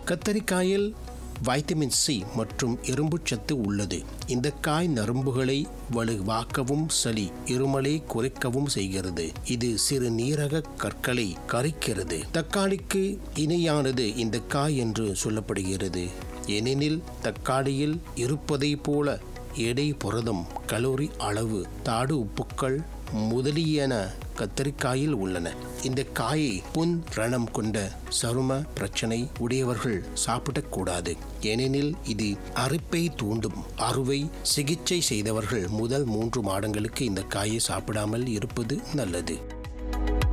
கத்தரிக்காயில் vitamin C மற்றும் இரும்புச்சத்து உள்ளது இந்த காய் நரம்புகளை வலுவாக்கவும் சளி இருமலை குறைக்கவும் செய்கிறது இது சிறு நீரக கற்களை கரிக்கிறது தக்காளிக்கு இணையானது இந்த காய் என்று சொல்லப்படுகிறது ஏனெனில் தக்காளியில் இருப்பதை போல எடை புரதம் கலோரி அளவு தாடு உப்புக்கள் முதலியன கத்தரிக்காயில் உள்ளன இந்த காயை புண் ரணம் கொண்ட சரும பிரச்சனை உடையவர்கள் சாப்பிடக்கூடாது ஏனெனில் இது அரிப்பை தூண்டும் அறுவை சிகிச்சை செய்தவர்கள் முதல் மூன்று மாதங்களுக்கு இந்த காயை சாப்பிடாமல் இருப்பது நல்லது